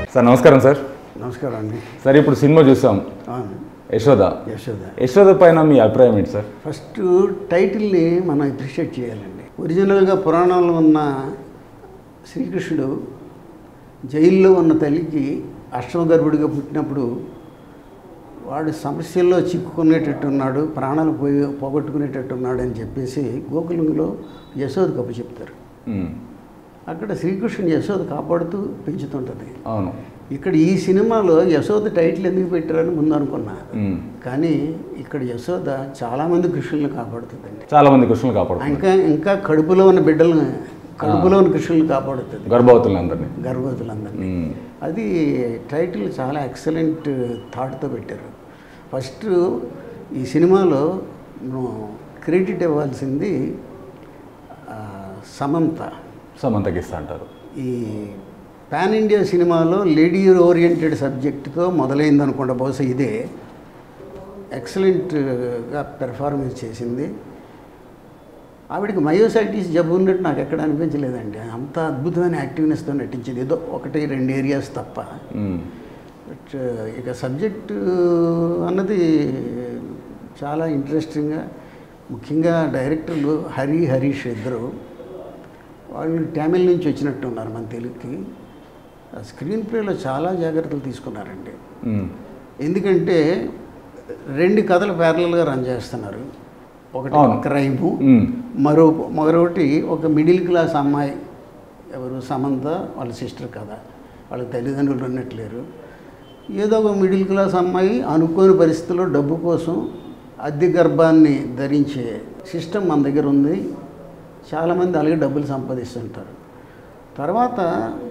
Sir నమస్కారం sir నమస్కారం అండి సార్ ఇప్పుడు సినిమా చూసాం అవును యశోద యశోద యశోద పైన మీ అభిప్రాయం ఏంటి సార్ ఫస్ట్ టైటిల్ని మనం అప్రిషియేట్ చేయాలండి ఒరిజినల్గా పురాణంలో ఉన్న శ్రీకృష్ణుడు జైల్లో ఉన్న తల్లికి అష్టమగర్భుడిగా పుట్టినప్పుడు వాడు సమస్యల్లో చిక్కుకునేటట్టున్నాడు ప్రాణాలు పోయి పోగొట్టుకునేటట్టున్నాడు అని చెప్పేసి గోకులంలో యశోద కప్పు చెప్తారు మ్మ్. అక్కడ శ్రీకృష్ణుని యశోద కాపాడుతూ పెంచుతుంటుంది అవును ఇక్కడ ఈ సినిమాలో యశోద టైటిల్ ఎందుకు పెట్టారని ముందు అనుకున్నా మ్మ్. కానీ ఇక్కడ యశోద చాలామంది కృష్ణుల్ని కాపాడుతుందండి చాలా మంది కృష్ణులు కాపాడుతున్నారు ఇంకా ఇంకా కడుపులో ఉన్న బిడ్డలను కడుపులో ఉన్న కృష్ణుల్ని కాపాడుతుంది గర్భవతులు అందరినీ గర్భవతులందరినీ మ్మ్. అది టైటిల్ చాలా ఎక్సలెంట్ థాట్తో పెట్టారు ఫస్ట్ ఈ సినిమాలో క్రెడిట్ ఇవ్వాల్సింది ఆ, సమంత సమంతకి ఇస్తా అంటారు ఈ పాన్ ఇండియా సినిమాలో లేడీ ఓరియంటెడ్ సబ్జెక్ట్తో మొదలైంది అనుకుంటా బహుశా ఇదే ఎక్సలెంట్గా పెర్ఫార్మెన్స్ చేసింది ఆవిడకి మయోసైటిస్ జబ్బు ఉన్నట్టు నాకు ఎక్కడ అనిపించలేదండి అంత అద్భుతమైన యాక్టివ్నెస్తో నటించింది ఏదో ఒకటి రెండు ఏరియాస్ తప్ప మ్మ్. బట్ ఇక సబ్జెక్టు అన్నది చాలా ఇంట్రెస్టింగ్గా ముఖ్యంగా డైరెక్టర్లు హరి హరీష్ ఇద్దరు వాళ్ళు తమిళ నుంచి వచ్చినట్టు ఉన్నారు మన తెలుగుకి ఆ స్క్రీన్ ప్లేలో చాలా జాగ్రత్తలు తీసుకున్నారండి మ్మ్. ఎందుకంటే రెండు కథలు ప్యారలల్గా రన్ చేస్తున్నారు ఒకటి అవును. క్రైము మ్మ్. మరో మరొకటి ఒక మిడిల్ క్లాస్ అమ్మాయి ఎవరు సమంత వాళ్ళ సిస్టర్ కథ వాళ్ళ తల్లిదండ్రులు ఉన్నట్లేరు ఏదో ఒక మిడిల్ క్లాస్ అమ్మాయి అనుకోని పరిస్థితుల్లో డబ్బు కోసం అద్దె గర్భాన్ని ధరించే సిస్టమ్ మన దగ్గర ఉంది చాలామంది అలాగే డబ్బులు సంపాదిస్తుంటారు తర్వాత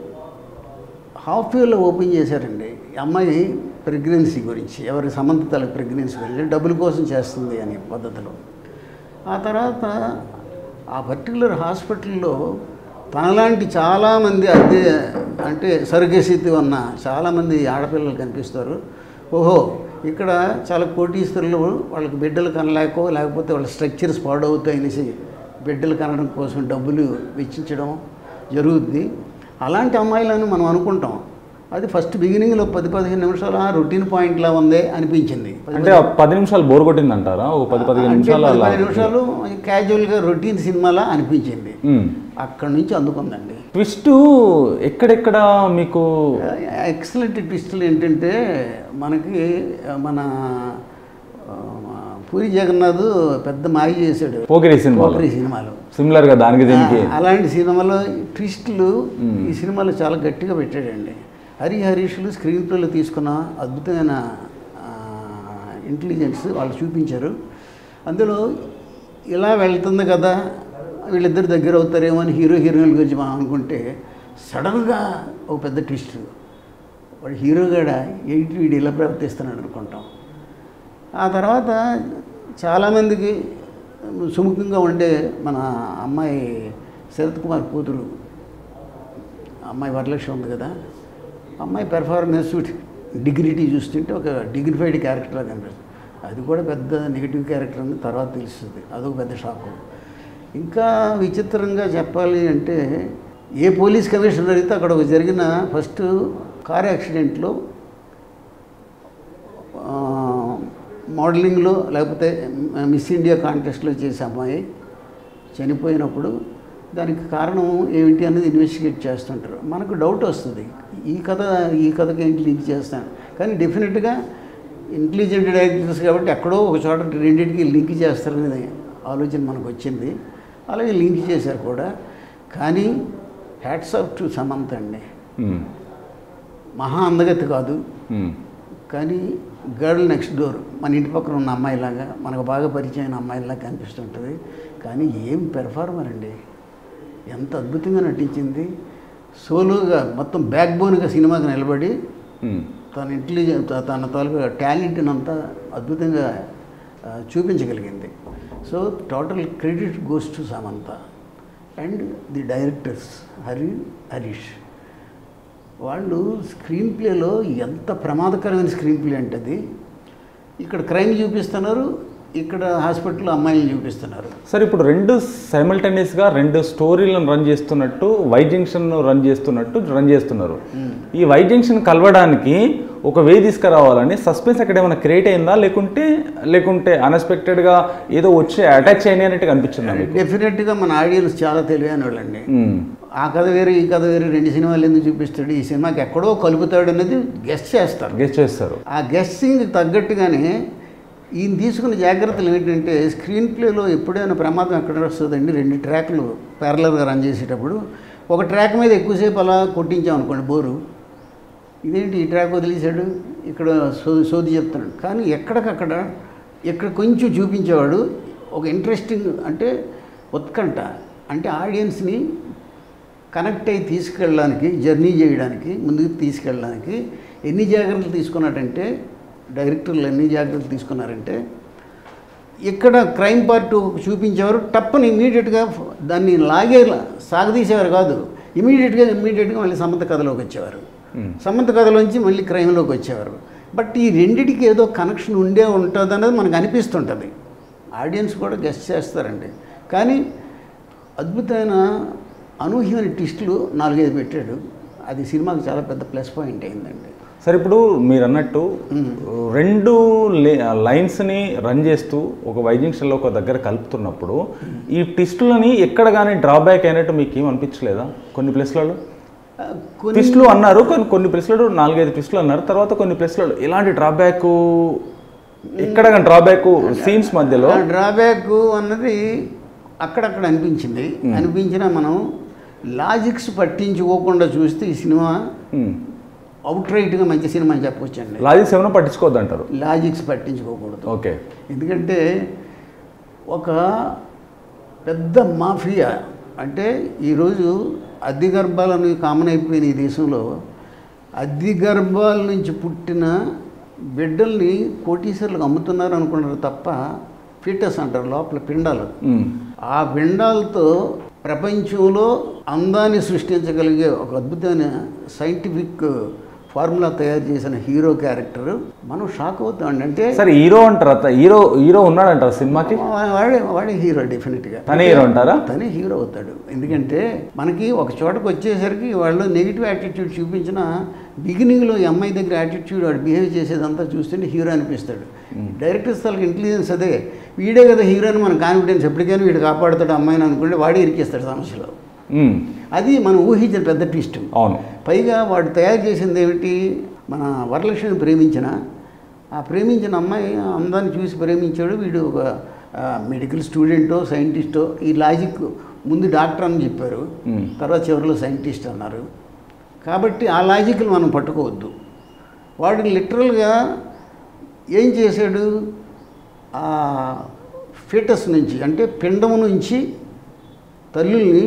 హాఫ్ వేలో ఓపెన్ చేశారండి ఈ అమ్మాయి ప్రెగ్నెన్సీ గురించి ఎవరి సమంత తల ప్రెగ్నెన్సీ గురించి డబ్బుల కోసం చేస్తుంది అనే పద్ధతిలో ఆ తర్వాత ఆ పర్టికులర్ హాస్పిటల్లో తనలాంటి చాలామంది అద్దె అంటే సరుగస్థితి ఉన్న చాలామంది ఆడపిల్లలు కనిపిస్తారు ఓహో ఇక్కడ చాలా కోటీశ్వరులు వాళ్ళకి బిడ్డలు కనలేకో లేకపోతే వాళ్ళ స్ట్రక్చర్స్ పాడవుతాయి అనేసి బిడ్డలు కనడం కోసం డబ్బులు వెచ్చించడం జరుగుద్ది అలాంటి అమ్మాయిలను మనం అనుకుంటాం అది ఫస్ట్ బిగినింగ్లో పది పదిహేను నిమిషాలు ఆ రొటీన్ పాయింట్లా ఉంది అనిపించింది పది అంటే ఆ పది నిమిషాలు బోర్ కొట్టింది అంటారా ఒక పది పదిహేను అంటే నిమిషాలు పది అలా పది నిమిషాలు క్యాజువల్గా రొటీన్ సినిమాలా అనిపించింది మ్మ్. అక్కడి నుంచి అందుకుందండి ట్విస్ట్ ఎక్కడెక్కడ మీకు ఎక్సలెంట్ ట్విస్టులు ఏంటంటే మనకి మన ఆ, పూరి జగన్నాథ్ పెద్ద మాయ చేశాడు పోకిరి సినిమా పోకరి సినిమాలో సిమిలర్ గా దానికి దీనికి ఆ, అలాంటి సినిమాలో ట్విస్టులు ఈ సినిమాలో చాలా గట్టిగా పెట్టాడండి హరి హరీష్లు స్క్రీన్ ప్లేలో తీసుకున్న అద్భుతమైన ఇంటెలిజెన్స్ వాళ్ళు చూపించారు అందులో ఇలా వెళ్తుంది కదా వీళ్ళిద్దరు దగ్గర అవుతారేమో అని హీరో హీరోయిన్ గురించి మనం అనుకుంటే సడన్గా ఒక పెద్ద ట్విస్ట్ వాడు హీరోగాడ ఎయిట్ వీడు ఇలా ప్రవర్తిస్తున్నాడు అనుకుంటాం ఆ తర్వాత చాలామందికి సుముఖంగా ఉండే మన అమ్మాయి శరత్ కుమార్ కూతురు అమ్మాయి వరలక్ష్మి ఉంది కదా అమ్మాయి పెర్ఫార్మెన్స్ డిగ్నిటీ చూస్తుంటే ఒక డిగ్నిఫైడ్ క్యారెక్టర్లా కనిపిస్తుంది అది కూడా పెద్ద నెగిటివ్ క్యారెక్టర్ అని తర్వాత తెలుస్తుంది అదొక పెద్ద షాకు ఇంకా విచిత్రంగా చెప్పాలి అంటే ఏ పోలీస్ కమిషనర్ అయితే అక్కడ ఒక జరిగిన ఫస్ట్ కార్ యాక్సిడెంట్లో ఆ, మోడలింగ్లో లేకపోతే మిస్ ఇండియా కాంటెస్ట్లో చేసే అమ్మాయి చనిపోయినప్పుడు దానికి కారణం ఏమిటి అనేది ఇన్వెస్టిగేట్ చేస్తుంటారు మనకు డౌట్ వస్తుంది ఈ కథ ఈ కథకి ఏంటి లింక్ చేస్తాను కానీ డెఫినెట్గా ఇంటెలిజెంట్ డైరెక్టర్స్ కాబట్టి ఎక్కడో ఒక చోట రెండింటికి లింక్ చేస్తారనేది ఆలోచన మనకు వచ్చింది అలాగే లింక్ చేశారు కూడా కానీ హ్యాట్స్ ఆఫ్ టు సమంత్ అండి మ్మ్. మహా అందగతి కాదు మ్మ్. కానీ గర్ల్ నెక్స్ట్ డోర్ మన ఇంటి పక్కన ఉన్న అమ్మాయిలాగా మనకు బాగా పరిచయం అమ్మాయిలాగా కనిపిస్తుంటుంది కానీ ఏం పెర్ఫార్మర్ అండి ఎంత అద్భుతంగా నటించింది సోలోగా మొత్తం బ్యాక్ బోన్గా సినిమాకి నిలబడి మ్మ్. తన ఇంటెలిజెన్స్ తన తాలూకా టాలెంట్ని అంతా అద్భుతంగా ఆ, చూపించగలిగింది so total credit goes to Samantha and the directors Hari Harish వాళ్ళు స్క్రీన్ ప్లేలో ఎంత ప్రమాదకరమైన స్క్రీన్ ప్లే అంటే అది ఇక్కడ క్రైమ్ చూపిస్తున్నారు ఇక్కడ హాస్పిటల్లో అమ్మాయిలను చూపిస్తున్నారు సార్ ఇప్పుడు రెండు సైమల్టేనియస్గా రెండు స్టోరీలను రన్ చేస్తున్నట్టు వై జంక్షన్ రన్ చేస్తున్నట్టు రన్ చేస్తున్నారు ఈ వై జంక్షన్ కలవడానికి ఒక వే తీసుకురావాలని సస్పెన్స్ అక్కడ ఏమైనా క్రియేట్ అయిందా లేకుంటే లేకుంటే అన్ఎక్స్పెక్టెడ్గా ఏదో వచ్చి అటాచ్ అయినాయి అన్నట్టు కనిపించిందా మీకు డెఫినెట్గా మన ఆడియన్స్ చాలా తెలివైన వాళ్ళండి మ్మ్. ఆ కథ వేరు ఈ కథ వేరు రెండు సినిమాలు ఎందుకు చూపిస్తాడు ఈ సినిమాకి ఎక్కడో కలుపుతాడు అనేది గెస్ట్ చేస్తారు గెస్ చేస్తారు ఆ గెస్సింగ్ తగ్గట్టుగానే ఈయన తీసుకున్న జాగ్రత్తలు ఏంటంటే స్క్రీన్ ప్లేలో ఎప్పుడైనా ప్రమాదం ఎక్కడ వస్తుందండి రెండు ట్రాక్లు ప్యారలర్గా రన్ చేసేటప్పుడు ఒక ట్రాక్ మీద ఎక్కువసేపు అలా కొట్టించాం అనుకోండి బోరు ఇదేంటి ఈ ట్రాక్ వదిలేశాడు ఇక్కడ సో సోది చెప్తున్నాడు కానీ ఎక్కడికక్కడ ఇక్కడ కొంచెం చూపించేవాడు ఒక ఇంట్రెస్టింగ్ అంటే ఉత్కంఠ అంటే ఆడియన్స్ని కనెక్ట్ అయ్యి తీసుకెళ్ళడానికి జర్నీ చేయడానికి ముందుకు తీసుకెళ్ళడానికి ఎన్ని జాగ్రత్తలు తీసుకున్నాడంటే డైరెక్టర్లు ఎన్ని జాగ్రత్తలు తీసుకున్నారంటే ఇక్కడ క్రైమ్ పార్ట్ చూపించేవారు టప్పని ఇమీడియట్గా దాన్ని లాగే సాగదీసేవారు కాదు ఇమీడియట్గా ఇమీడియట్గా మళ్ళీ సమంత కథలోకి వచ్చేవారు మ్మ్. సమంత కథలోంచి మళ్ళీ క్రైమ్లోకి వచ్చేవారు బట్ ఈ రెండిటికి ఏదో కనెక్షన్ ఉండే ఉంటుంది అనేది మనకు అనిపిస్తుంటుంది ఆడియన్స్ కూడా గెస్ట్ చేస్తారండి కానీ అద్భుతమైన అనూహ్యమైన ట్విస్టులు నాలుగైదు పెట్టాడు అది సినిమాకి చాలా పెద్ద ప్లస్ పాయింట్ అయిందండి సార్ ఇప్పుడు మీరు అన్నట్టు రెండు లే- లైన్స్ని రన్ చేస్తూ ఒక వైజంక్షన్లో ఒక దగ్గర కలుపుతున్నప్పుడు ఈ ట్విస్టులని ఎక్కడ కానీ డ్రాబ్యాక్ అయినట్టు మీకు ఏం అనిపించలేదా కొన్ని ప్లేస్లలో ఆ, కొన్ని ట్విస్టులు అన్నారు కొన్ని కొన్ని ప్లేస్లలో నాలుగైదు ట్విస్టులు అన్నారు తర్వాత కొన్ని ప్లేస్లలో ఎలాంటి డ్రాబ్యాక్ ఎక్కడ కానీ డ్రాబ్యాక్ సీన్స్ మధ్యలో డ్రాబ్యాక్ అన్నది అక్కడక్కడ అనిపించింది అనిపించినా మనం లాజిక్స్ పట్టించుకోకుండా చూస్తే ఈ సినిమా అవుట్ రైట్గా మంచి సినిమా అని చెప్పవచ్చండి లాజిక్స్ ఏమైనా పట్టించుకోవద్దు అంటారు లాజిక్స్ పట్టించుకోకూడదు ఓకే ఎందుకంటే ఒక పెద్ద మాఫియా అంటే ఈరోజు అద్దె గర్భాలని కామన్ అయిపోయిన ఈ దేశంలో అద్దె గర్భాల నుంచి పుట్టిన బిడ్డల్ని కోటీశ్వర్లకు అమ్ముతున్నారు అనుకున్నారు తప్ప ఫిటస్ అంటారు లోపల పిండాలు ఆ పిండాలతో ప్రపంచంలో అందాన్ని సృష్టించగలిగే ఒక అద్భుతమైన సైంటిఫిక్ ఫార్ములా తయారు చేసిన హీరో క్యారెక్టర్ మనం షాక్ అవుతామండి అంటే సరే హీరో అంటారా త- హీరో హీరో ఉన్నాడంటారా సినిమాకి వా- వాడే వాడే హీరో డెఫినెట్గా తనే హీరో అంటారా తనే హీరో అవుతాడు ఎందుకంటే మనకి ఒక చోటకు వచ్చేసరికి వాళ్ళు నెగిటివ్ యాటిట్యూడ్ చూపించిన బిగినింగ్లో ఈ అమ్మాయి దగ్గర యాటిట్యూడ్ వాడు బిహేవ్ చేసేదంతా చూస్తుంటే హీరో అనిపిస్తాడు డైరెక్టర్స్ వాళ్ళకి ఇంటెలిజెన్స్ అదే వీడే కదా హీరో అని మన కాన్ఫిడెన్స్ ఎప్పటికైనా వీడు కాపాడుతాడు అమ్మాయిని అనుకుంటే వాడే ఇరికిస్తాడు సమస్యలో మ్మ్. అది మనం ఊహించిన పెద్ద ట్విస్ట్ అవును పైగా వాడు తయారు చేసింది ఏమిటి మన వరలక్ష్మిని ప్రేమించిన ఆ ప్రేమించిన అమ్మాయి అందాన్ని చూసి ప్రేమించాడు వీడు ఒక ఆ, మెడికల్ స్టూడెంటో సైంటిస్టో ఈ లాజిక్ ముందు డాక్టర్ అని చెప్పారు మ్మ్. తర్వాత చివరిలో సైంటిస్ట్ అన్నారు కాబట్టి ఆ లాజిక్లు మనం పట్టుకోవద్దు వాడు లిటరల్గా ఏం చేశాడు ఆ ఫీటస్ నుంచి అంటే పిండము నుంచి తల్లుల్ని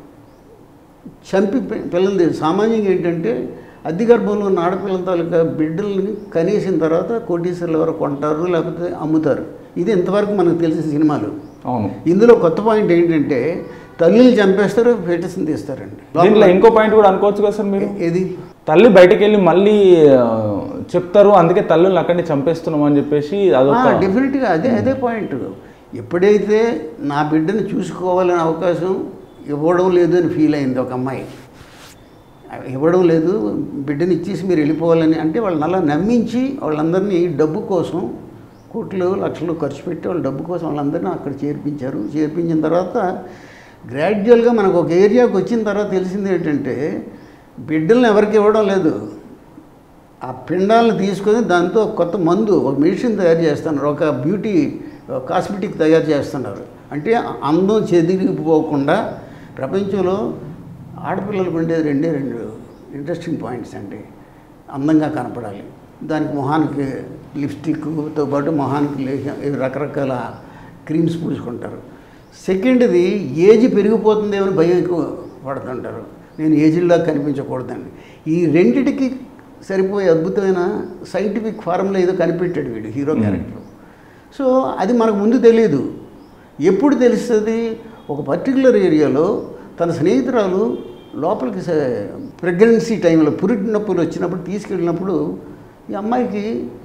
చంపి పి- పిల్లల్ని సామాన్యంగా ఏంటంటే అద్దె గర్భంలో ఉన్న ఆడపిల్లల తాలూకా బిడ్డల్ని కనేసిన తర్వాత కోటీశ్వర్లు ఎవరు కొంటారు లేకపోతే అమ్ముతారు ఇది ఇంతవరకు మనకు తెలిసిన సినిమాలు అవును ఇందులో కొత్త పాయింట్ ఏంటంటే తల్లిని చంపేస్తారు ఫెటస్ని తీస్తారండి దీంట్లో ఇంకో పాయింట్ కూడా అనుకోవచ్చు కదా సార్ మీరు ఏది తల్లి బయటకు వెళ్ళి మళ్ళీ ఆ, చెప్తారు అందుకే తల్లుల్ని అక్కడిని చంపేస్తున్నాం అని చెప్పేసి అదొక డెఫినెట్గా అదే అదే పాయింట్ ఎప్పుడైతే నా బిడ్డను చూసుకోవాలనే అవకాశం ఇవ్వడం లేదు అని ఫీల్ అయింది ఒక అమ్మాయి ఇవ్వడం లేదు బిడ్డని ఇచ్చేసి మీరు వెళ్ళిపోవాలని అంటే వాళ్ళని అలా నమ్మించి వాళ్ళందరినీ డబ్బు కోసం కోట్లు లక్షలు ఖర్చు పెట్టి వాళ్ళ డబ్బు కోసం వాళ్ళందరినీ అక్కడ చేర్పించారు చేర్పించిన తర్వాత గ్రాడ్యువల్గా మనకు ఒక ఏరియాకి వచ్చిన తర్వాత తెలిసింది ఏంటంటే బిడ్డల్ని ఎవరికి ఇవ్వడం లేదు ఆ పిండాలను తీసుకొని దాంతో కొత్త మందు ఒక మెడిసిన్ తయారు చేస్తున్నారు ఒక బ్యూటీ కాస్మెటిక్ తయారు చేస్తున్నారు అంటే అందం చెదిరిగిపోకుండా ప్రపంచంలో ఆడపిల్లలకు ఉండేది రెండే రెండు ఇంట్రెస్టింగ్ పాయింట్స్ అండి అందంగా కనపడాలి దానికి మొహానికి లిప్స్టిక్తో పాటు మొహానికి లే- రకరకాల క్రీమ్స్ పూసుకుంటారు సెకండ్ది ఏజ్ పెరిగిపోతుందేమని భయం ఎక్కువ పడుతుంటారు నేను ఏజ్లా కనిపించకూడదండి ఈ రెండిటికి సరిపోయే అద్భుతమైన సైంటిఫిక్ ఫార్ములా ఏదో కనిపెట్టాడు వీడు హీరో క్యారెక్టర్ సో అది మనకు ముందు తెలియదు ఎప్పుడు తెలుస్తుంది ఒక పర్టికులర్ ఏరియాలో తన స్నేహితురాలు లోపలికి ప్రెగ్నెన్సీ టైంలో పురిటి నొప్పులు వచ్చినప్పుడు తీసుకెళ్ళినప్పుడు ఈ అమ్మాయికి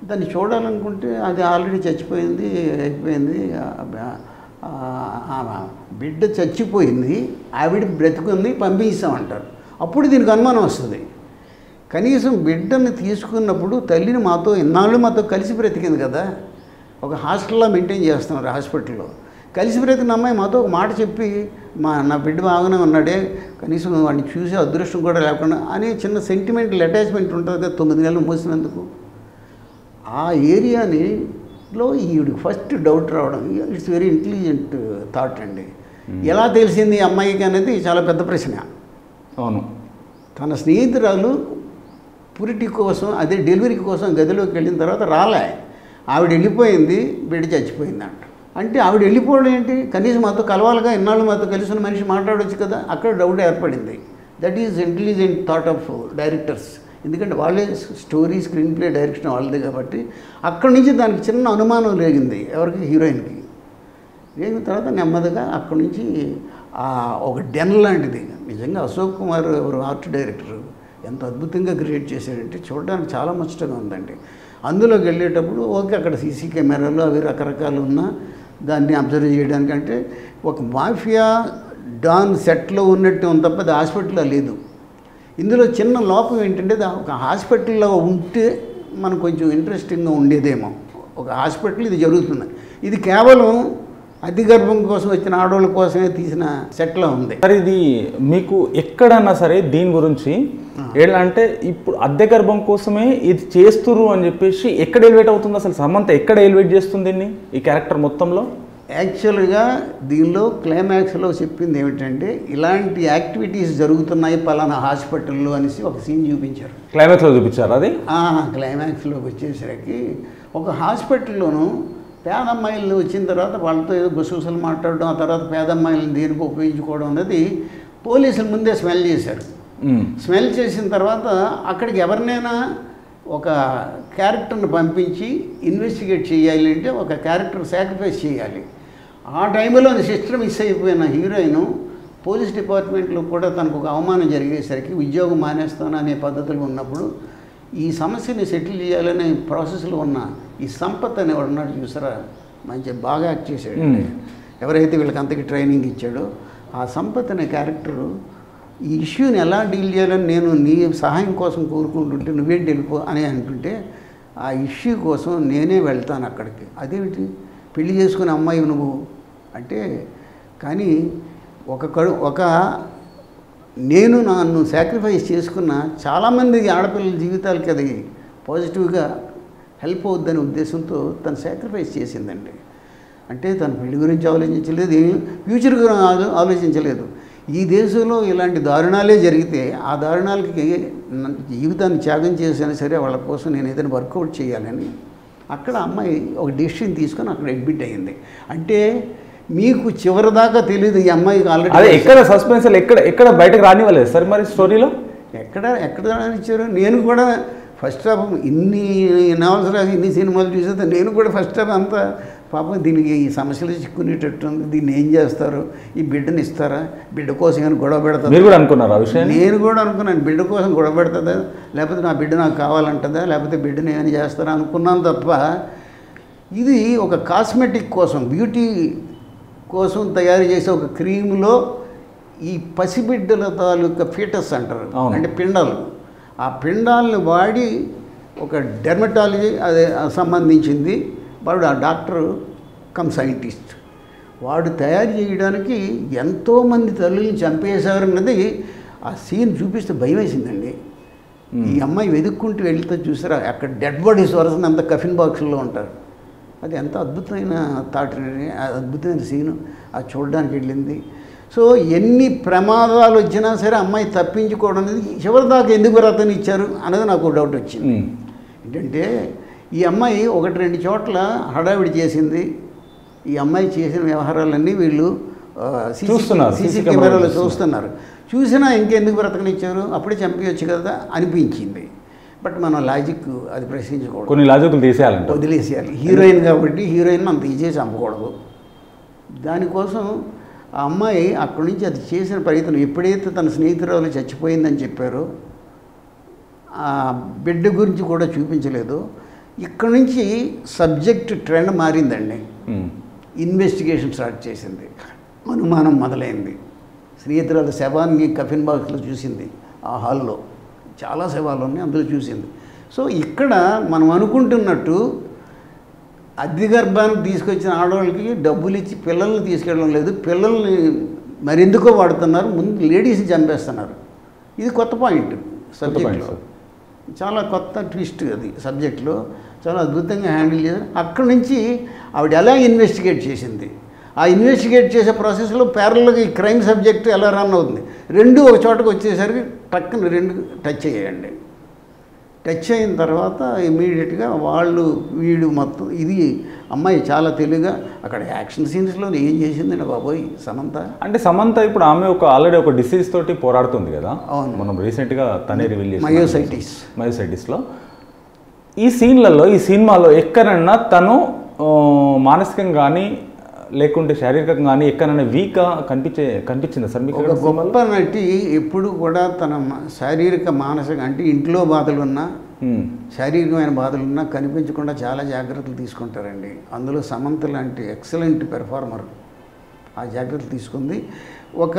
దాన్ని చూడాలనుకుంటే అది ఆల్రెడీ చచ్చిపోయింది అయిపోయింది ఆ- ఆ- ఆ బిడ్డ చచ్చిపోయింది ఆవిడ బ్రతుకుంది పంపించామంటారు అప్పుడు దీనికి అనుమానం వస్తుంది కనీసం బిడ్డని తీసుకున్నప్పుడు తల్లిని మాతో ఇన్నాళ్ళు మాతో కలిసి బ్రతికింది కదా ఒక హాస్టల్లో మెయింటైన్ చేస్తున్నారు హాస్పిటల్లో కలిసి బ్రతికిన అమ్మాయి మాతో ఒక మాట చెప్పి మా నా బిడ్డ బాగానే ఉన్నాడే కనీసం వాడిని చూసే అదృష్టం కూడా లేకుండా అనే చిన్న సెంటిమెంటల్ అటాచ్మెంట్ ఉంటుంది కదా తొమ్మిది నెలలు మోసినందుకు ఆ ఏరియాని లో ఈవిడికి ఫస్ట్ డౌట్ రావడం ఇట్స్ వెరీ ఇంటెలిజెంట్ థాట్ అండి ఎలా తెలిసింది ఈ అమ్మాయికి అనేది చాలా పెద్ద ప్రశ్న అవును తన స్నేహితురాలు పురిటి కోసం అదే డెలివరీ కోసం గదిలోకి వెళ్ళిన తర్వాత రాలే ఆవిడ వెళ్ళిపోయింది బిడ్డ చచ్చిపోయింది అంట అంటే ఆవిడ వెళ్ళిపోవడం ఏంటి కనీసం మాతో కలవాలిగా ఇన్నాళ్ళు మాతో కలిసిన మనిషి మాట్లాడవచ్చు కదా అక్కడ డౌట్ ఏర్పడింది that is intelligent thought of directors ఎందుకంటే వాళ్ళే స్టోరీ స్క్రీన్ ప్లే డైరెక్షన్ వాళ్ళదే కాబట్టి అక్కడి నుంచి దానికి చిన్న అనుమానం లేగింది ఎవరికి హీరోయిన్కి లేగిన తర్వాత నెమ్మదిగా అక్కడి నుంచి ఆ ఒక డెన్ లాంటిది నిజంగా అశోక్ కుమార్ ఎవరు ఆర్ట్ డైరెక్టర్ ఎంత అద్భుతంగా క్రియేట్ చేశాడంటే చూడడానికి చాలా ముచ్చటగా ఉందండి అందులోకి వెళ్ళేటప్పుడు ఓకే అక్కడ సీసీ కెమెరాలు అవి రకరకాలు ఉన్నా దాన్ని అబ్జర్వ్ చేయడానికంటే ఒక మాఫియా డాన్ సెట్లో ఉన్నట్టు ఉంది తప్ప అది హాస్పిటల్లో లేదు ఇందులో చిన్న లోపం ఏంటంటే దా- ఒక హాస్పిటల్లో ఉంటే మనకు కొంచెం ఇంట్రెస్టింగ్గా ఉండేదేమో ఒక హాస్పిటల్ ఇది జరుగుతుంది ఇది కేవలం అతి గర్భం కోసం వచ్చిన ఆడవాళ్ళ కోసమే తీసిన సెట్లో ఉంది సరే ఇది మీకు ఎక్కడన్నా సరే దీని గురించి ఎలా అంటే ఇప్పుడు అద్దె గర్భం కోసమే ఇది చేస్తురు అని చెప్పేసి ఎక్కడ ఎలివేట్ అవుతుంది అసలు సమంత ఎక్కడ ఎలివేట్ చేస్తుంది దీన్ని ఈ క్యారెక్టర్ మొత్తంలో యాక్చువల్గా దీనిలో క్లైమాక్స్లో చెప్పింది ఏమిటంటే ఇలాంటి యాక్టివిటీస్ జరుగుతున్నాయి పలానా హాస్పిటల్లో అనేసి ఒక సీన్ చూపించారు క్లైమాక్స్లో చూపించారు అది ఆ క్లైమాక్స్లోకి వచ్చేసరికి ఒక హాస్పిటల్లోనూ పేద అమ్మాయిలు వచ్చిన తర్వాత వాళ్ళతో ఏదో గుసగుసలు మాట్లాడడం ఆ తర్వాత పేద అమ్మాయిలను దేనికి ఉపయోగించుకోవడం అనేది పోలీసులు ముందే స్మెల్ చేశారు ఉమ్. స్మెల్ చేసిన తర్వాత అక్కడికి ఎవరినైనా ఒక క్యారెక్టర్ని పంపించి ఇన్వెస్టిగేట్ చేయాలి అంటే ఒక క్యారెక్టర్ సాక్రిఫైస్ చేయాలి ఆ టైంలో సిస్టర్ మిస్ అయిపోయిన హీరోయిన్ పోలీస్ డిపార్ట్మెంట్లో కూడా తనకు ఒక అవమానం జరిగేసరికి ఉద్యోగం మానేస్తాను అనే పద్ధతులు ఉన్నప్పుడు ఈ సమస్యని సెటిల్ చేయాలనే ప్రాసెస్లో ఉన్న ఈ సంపత్ అనేవాడు ఉన్నాడు చూసారా మంచి బాగా యాక్ట్ చేశాడు Hmm. ఎవరైతే వీళ్ళకి అంతకి ట్రైనింగ్ ఇచ్చాడో ఆ సంపత్ అనే క్యారెక్టరు ఈ ఇష్యూని ఎలా డీల్ చేయాలని నేను నీ సహాయం కోసం కోరుకుంటుంటే నువ్వేంటి వెళ్ళిపో అని అంటుంటే ఆ ఇష్యూ కోసం నేనే వెళ్తాను అక్కడికి అదేమిటి పెళ్లి చేసుకునే అమ్మాయి నువ్వు అంటే కానీ ఒక కడు ఒక నేను నన్ను సాక్రిఫైస్ చేసుకున్న చాలామంది ఆడపిల్లల జీవితాలకి అది పాజిటివ్గా హెల్ప్ అవుద్దనే ఉద్దేశంతో తను సాక్రిఫైస్ చేసిందండి అంటే తన పెళ్లి గురించి ఆలోచించలేదు ఏం- ఫ్యూచర్ గురించి ఆలో- ఆలోచించలేదు ఈ దేశంలో ఇలాంటి దారుణాలే జరిగితే ఆ దారుణాలకి న- జీవితాన్ని త్యాగం చేసినా సరే వాళ్ళ కోసం నేను ఏదైనా వర్కౌట్ చేయాలని అక్కడ అమ్మాయి ఒక డెసిషన్ తీసుకొని అక్కడ అడ్మిట్ అయ్యింది అంటే మీకు చివరిదాకా తెలియదు ఈ అమ్మాయికి అదే ఆల్రెడీ ఎక్కడ సస్పెన్స్ ఎక్కడ ఎక్కడ బయటకు రానివ్వలేదు సార్ మరి స్టోరీలో ఎక్కడ ఎక్కడ ఇచ్చారు నేను కూడా ఫస్ట్ హాఫ్ ఇన్ని నవల్స్ రాసి ఇన్ని సినిమాలు చూసేది నేను కూడా ఫస్ట్ హాఫ్ అంతా పాపం దీనికి ఈ సమస్యలు చిక్కునేటట్టు ఉంది దీన్ని ఏం చేస్తారు ఈ బిడ్డని ఇస్తారా బిడ్డ కోసం ఏమైనా గొడవ పెడతారా మీరు కూడా అనుకున్నారు ఆ విషయాన్ని నేను కూడా అనుకున్నాను బిడ్డ కోసం గొడవ పెడుతుందా లేకపోతే నా బిడ్డ నాకు కావాలంటుందా లేకపోతే బిడ్డని ఏమైనా చేస్తారా అనుకున్నాను తప్ప ఇది ఒక కాస్మెటిక్ కోసం బ్యూటీ కోసం తయారు చేసే ఒక క్రీములో ఈ పసిబిడ్డల తాలూకా ఫీటస్ అంటారు అవును. అంటే పిండాలు ఆ పిండాలను వాడి ఒక డెర్మటాలజీ అదే సంబంధించింది వాడు ఆ డాక్టర్ కమ్ సైంటిస్ట్ వాడు తయారు చేయడానికి ఎంతోమంది తల్లుల్ని చంపేశారన్నది ఆ సీన్ చూపిస్తే భయం వేసిందండి ఈ అమ్మాయి వెతుక్కుంటూ వెళ్తే చూసారా అక్కడ డెడ్ బాడీస్ వరసన అంత కఫిన్ బాక్స్లో ఉంటారు అది ఎంత అద్భుతమైన థాట్ అండి ఆ అద్భుతమైన సీను అది చూడడానికి వెళ్ళింది సో ఎన్ని ప్రమాదాలు వచ్చినా సరే అమ్మాయి తప్పించుకోవడం అనేది చివరి దాకా ఎందుకు వ్రతని ఇచ్చారు అనేది నాకు డౌట్ వచ్చింది ఉమ్. ఏంటంటే ఈ అమ్మాయి ఒకటి రెండు చోట్ల హడావిడి చేసింది ఈ అమ్మాయి చేసిన వ్యవహారాలన్నీ వీళ్ళు ఆ, సీసీ చూస్తున్నారు, సీసీ సీసీ కెమెరాలో కెమెరాలో చూస్తున్నారు చూసినా ఇంకెందుకు బ్రతకనిచ్చారు అప్పుడే చంపేయచ్చు కదా అనిపించింది బట్ మనం లాజిక్ అది ప్రశ్నించకూడదు కొన్ని లాజిక్లు తీసేయాలంట వదిలేసేయాలి హీరోయిన్ కాబట్టి హీరోయిన్ అంత ఈజీ చంపకూడదు దానికోసం ఆ అమ్మాయి అక్కడి నుంచి అది చేసిన ప్రయత్నం ఎప్పుడైతే తన స్నేహితురాలు చచ్చిపోయిందని చెప్పారో ఆ బిడ్డ గురించి కూడా చూపించలేదు ఇక్కడ నుంచి సబ్జెక్ట్ ట్రెండ్ మారిందండి ఉమ్. ఇన్వెస్టిగేషన్ స్టార్ట్ చేసింది అనుమానం మొదలైంది స్నేహితురాలు శవాన్ని కఫిన్ బాక్స్లో చూసింది ఆ హాల్లో చాలా శవాలు ఉన్నాయి అందులో చూసింది సో ఇక్కడ మనం అనుకుంటున్నట్టు అద్దె గర్భానికి తీసుకొచ్చిన ఆడవాళ్ళకి డబ్బులు ఇచ్చి పిల్లల్ని తీసుకెళ్ళడం లేదు పిల్లల్ని మరెందుకో వాడుతున్నారు ముందు లేడీస్ని చంపేస్తున్నారు ఇది కొత్త పాయింట్ సబ్జెక్ట్లో సార్. చాలా కొత్త ట్విస్ట్ అది సబ్జెక్ట్లో చాలా అద్భుతంగా హ్యాండిల్ చేశారు అక్కడి నుంచి ఆవిడ ఎలా ఇన్వెస్టిగేట్ చేసింది ఆ ఇన్వెస్టిగేట్ చేసే ప్రాసెస్లో ప్యారల్గా ఈ క్రైమ్ సబ్జెక్ట్ ఎలా రన్ అవుతుంది రెండు ఒక చోటకు వచ్చేసరికి టక్కున రెండు టచ్ అయ్యాయండి టచ్ అయిన తర్వాత ఇమీడియట్గా వాళ్ళు వీడు మొత్తం ఇది అమ్మాయి చాలా తెలివిగా అక్కడ యాక్షన్ సీన్స్లో ఏం చేసిందండి బాబోయ్ సమంత అంటే సమంత ఇప్పుడు ఆమె ఒక ఆల్రెడీ ఒక డిసీజ్ తోటి పోరాడుతుంది కదా అవును. మనం రీసెంట్గా తనే రివీల్ చేసి మయోసైటిస్ మయోసైటిస్లో ఈ సీన్లలో ఈ సినిమాలో ఎక్కడన్నా తను ఆ, మానసికంగా కానీ లేకుంటే శారీరకంగా కానీ ఎక్కడైనా వీక్గా కనిపించే కనిపించిందా సార్ మీకు ఒక ఎక్కడ సినిమాలో? గొప్ప నటి ఎప్పుడు కూడా తన మ- శారీరక మానసిక అంటే ఇంట్లో బాధలున్నా ఉమ్. శారీరకమైన బాధలున్నా కనిపించకుండా చాలా జాగ్రత్తలు తీసుకుంటారండి అందులో సమంత లాంటి ఎక్సలెంట్ పెర్ఫార్మర్ ఆ జాగ్రత్తలు తీసుకుంది ఒక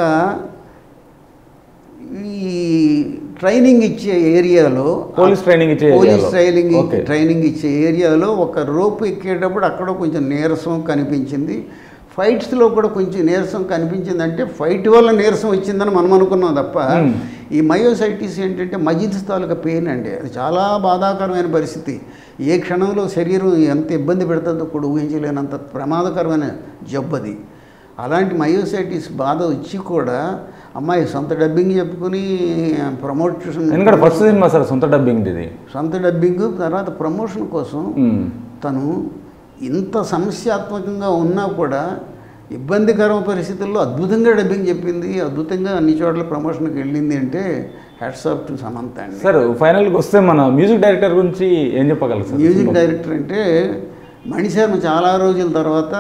ఈ ట్రైనింగ్ ఇచ్చే ఏరియాలో పోలీస్ ట్రైనింగ్ ఇచ్చే పోలీస్ ఏరియాలో. Training okay. ట్రైనింగ్ ఇచ్చే ఏరియాలో ఒక రోప్ ఎక్కేటప్పుడు అక్కడ కొంచెం నీరసం కనిపించింది ఫైట్స్లో కూడా కొంచెం నీరసం కనిపించింది అంటే ఫైట్ వల్ల నీరసం వచ్చిందని మనం అనుకున్నాం తప్ప Hmm. ఈ మయోసైటిస్ ఏంటంటే మజిద్ తాలూకా పెయిన్ అండి అది చాలా బాధాకరమైన పరిస్థితి ఏ క్షణంలో శరీరం ఎంత ఇబ్బంది పెడుతుందో కూడా ఊహించలేనంత ప్రమాదకరమైన జబ్బు అది అలాంటి మయోసైటిస్ బాధ వచ్చి కూడా అమ్మాయి సొంత డబ్బింగ్ చెప్పుకుని ప్రమోషన్ ఎందుకంటే ఫస్ట్ సినిమా సార్ సొంత డబ్బింగ్ ఇది సొంత డబ్బింగ్ తర్వాత ప్రమోషన్ కోసం ఉమ్. తను ఇంత సమస్యాత్మకంగా ఉన్నా కూడా ఇబ్బందికర పరిస్థితుల్లో అద్భుతంగా డబ్బింగ్ చెప్పింది అద్భుతంగా అన్ని చోట్ల ప్రమోషన్కి వెళ్ళింది అంటే హ్యాట్స్ ఆఫ్ టు సమంత అండి సార్ ఫైనల్గా వస్తే మన మ్యూజిక్ డైరెక్టర్ గురించి ఏం చెప్పగలరు సార్ మ్యూజిక్ డైరెక్టర్ అంటే మణిశర్మ చాలా రోజుల తర్వాత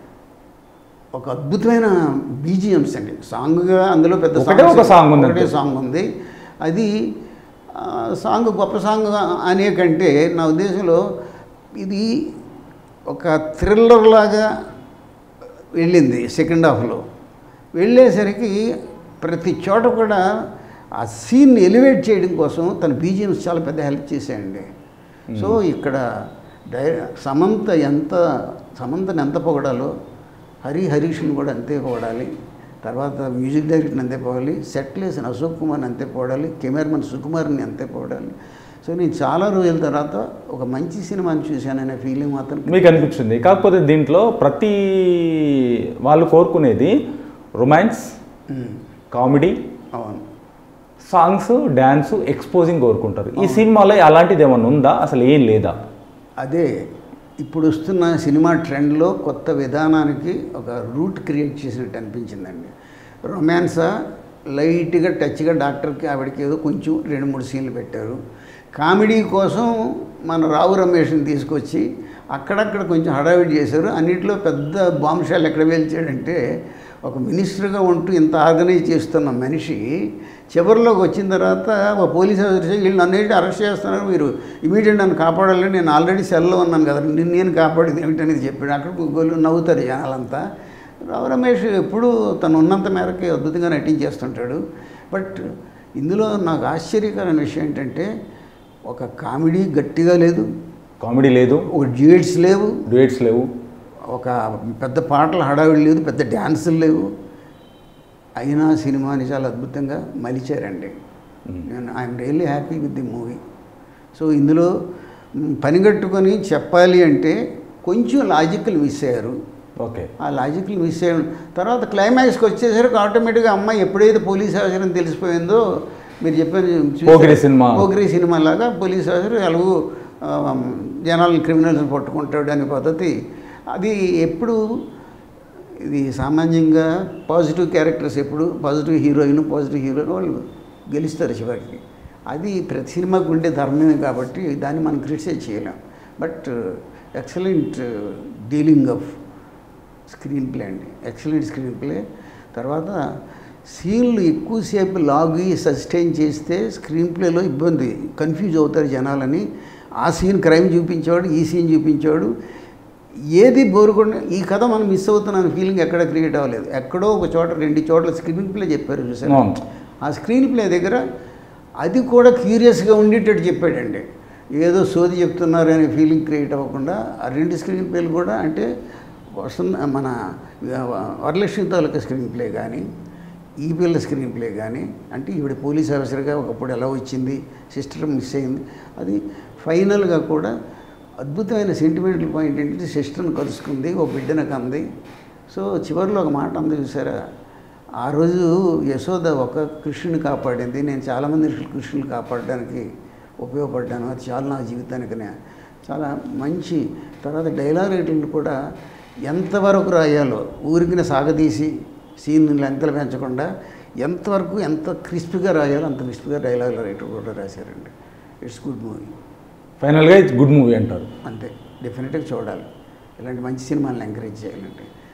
ఒక అద్భుతమైన బీజిఎంస్ అండి సాంగ్గా అందులో పెద్ద ఒకటే songs- ఒక song ఉంది ఒకటే అంతే. సాంగ్ ఉంది అది ఆ, సాంగ్ గొప్ప సాంగ్ అనే కంటే నా ఉద్దేశంలో ఇది ఒక థ్రిల్లర్ లాగా వెళ్ళింది సెకండ్ హాఫ్లో వెళ్ళేసరికి ప్రతి చోట కూడా ఆ సీన్ ఎలివేట్ చేయడం కోసం తన బీజిఎంస్ చాలా పెద్ద హెల్ప్ చేశాయండి సో ఇక్కడ డై సమంత ఎంత సమంతని ఎంత పొగడాలో హరి హరీష్ని కూడా అంతే పొగడాలి తర్వాత మ్యూజిక్ డైరెక్టర్ని అంతే పొగడాలి సెట్ వేసిన అశోక్ కుమార్ని అంతే పొగడాలి కెమెరామెన్ సుకుమార్ని అంతే పొగడాలి సో నేను చాలా రోజుల తర్వాత ఒక మంచి సినిమాని చూశాననే ఫీలింగ్ మాత్రం మీకు అనిపించింది కాకపోతే దీంట్లో ప్రతి వాళ్ళు కోరుకునేది రొమాన్స్ ఉమ్, కామెడీ అవును సాంగ్స్ డ్యాన్స్ ఎక్స్పోజింగ్ కోరుకుంటారు ఈ సినిమాలో అలాంటిది ఏమన్నా ఉందా అసలు ఏం లేదా అదే ఇప్పుడు వస్తున్న సినిమా ట్రెండ్లో కొత్త విధానానికి ఒక రూట్ క్రియేట్ చేసినట్టు అనిపించిందండి రొమాన్సా లైట్గా టచ్గా డాక్టర్కి ఆవిడకి ఏదో కొంచెం రెండు మూడు సీన్లు పెట్టారు కామెడీ కోసం మన రావు రమేష్ని తీసుకొచ్చి అక్కడక్కడ కొంచెం హడావిడి చేశారు అన్నింటిలో పెద్ద బాంబుషాలు ఎక్కడ వేల్చాడంటే ఒక మినిస్టర్గా ఉంటూ ఇంత ఆర్గనైజ్ చేస్తున్న మనిషి చివరిలోకి వచ్చిన తర్వాత ఒక పోలీస్ ఆఫీసర్ వీళ్ళు నన్ను ఏంటి అరెస్ట్ చేస్తున్నారు మీరు ఇమీడియట్ నన్ను కాపాడాలని నేను ఆల్రెడీ సెల్లో ఉన్నాను కదా నిన్ను నేను కాపాడింది ఏమిటనేది చెప్పాడు అక్కడ గోలు నవ్వుతారు జనాలంతా రావు రమేష్ ఎప్పుడూ తను ఉన్నంత మేరకి అద్భుతంగా నటించేస్తుంటాడు బట్ ఇందులో నాకు ఆశ్చర్యకరమైన విషయం ఏంటంటే ఒక కామెడీ గట్టిగా లేదు కామెడీ లేదు ఒక డ్యూయట్స్ లేవు డ్యూయట్స్ లేవు ఒక పెద్ద పాటలు హడావిడి లేదు పెద్ద డ్యాన్సులు లేవు అయినా సినిమాని చాలా అద్భుతంగా మలిచారండి నేను I'm really happy with the movie so ఇందులో మ్, పనిగట్టుకొని చెప్పాలి అంటే కొంచెం లాజిక్లు మిస్ అయ్యారు ఓకే ఆ లాజిక్లు మిస్ అయ్యారు తర్వాత క్లైమాక్స్కి వచ్చేసరికి ఆటోమేటిక్గా అమ్మాయి ఎప్పుడైతే పోలీస్ ఆఫీసర్ అని తెలిసిపోయిందో మీరు చెప్పారు చూసారా? పోకిరి సినిమా. పోకిరి సినిమా లాగా పోలీస్ ఆఫీసర్ ఎలాగో ఆ, జనాలు క్రిమినల్స్ని పట్టుకుంటాడు అనే పద్ధతి అది ఎప్పుడు ఇది సామాన్యంగా పాజిటివ్ క్యారెక్టర్స్ ఎప్పుడు పాజిటివ్ హీరోయిన్ పాజిటివ్ హీరోయిన్ వాళ్ళు గెలుస్తారు చివరికి అది ప్రతి సినిమాకు ఉండే ధర్మమే కాబట్టి దాన్ని మనం క్రిటిసైజ్ చేయలేం but excellent dealing of screenplay అండి ఎక్సలెంట్ స్క్రీన్ ప్లే తర్వాత సీన్లు ఎక్కువసేపు లాగి సస్టైన్ చేస్తే స్క్రీన్ ప్లేలో ఇబ్బంది కన్ఫ్యూజ్ అవుతారు జనాలని ఆ సీన్ క్రైమ్ చూపించేవాడు ఈ సీన్ చూపించేవాడు ఏది బోరుకుండా ఈ కథ మనం మిస్ అవుతున్నాను ఫీలింగ్ ఎక్కడ క్రియేట్ అవ్వలేదు ఎక్కడో ఒక చోట రెండు చోట్ల స్క్రీన్ ప్లే చెప్పారు చూసారు అవును. ఆ స్క్రీన్ ప్లే దగ్గర అది కూడా క్యూరియస్గా ఉండేటట్టు చెప్పాడండి ఏదో సోది చెప్తున్నారు అనే ఫీలింగ్ క్రియేట్ అవ్వకుండా ఆ రెండు స్క్రీన్ ప్లేలు కూడా అంటే వసంత మన వరలక్ష్మి తాలూకా స్క్రీన్ ప్లే కానీ ఈ పిల్ల స్క్రీన్ ప్లే కానీ అంటే ఈవిడ పోలీస్ ఆఫీసర్గా ఒకప్పుడు ఎలా వచ్చింది సిస్టర్ మిస్ అయింది అది ఫైనల్గా కూడా అద్భుతమైన సెంటిమెంటల్ పాయింట్ ఏంటంటే సిస్టర్ని కలుసుకుంది ఓ బిడ్డను కంది సో చివరిలో ఒక మాట అంది చూసారా ఆ రోజు యశోద ఒక కృష్ణుని కాపాడింది నేను చాలామంది కృష్ణుని కాపాడడానికి ఉపయోగపడ్డాను అది చాలా నా జీవితానికి నే- చాలా మంచి తర్వాత డైలాగ్ రైటింగ్ కూడా ఎంతవరకు రాయాలో ఊరికి సాగదీసి సీన్ లెంతలు పెంచకుండా ఎంతవరకు ఎంత క్రిస్పీగా రాయాలో అంత క్రిస్పీగా డైలాగ్ రైటర్ కూడా రాశారండి ఇట్స్ గుడ్ మూవీ ఫైనల్గా ఇట్స్ గుడ్ మూవీ అంటారు అంతే డెఫినెట్గా చూడాలి ఇలాంటి మంచి సినిమాలను ఎంకరేజ్ చేయాలండి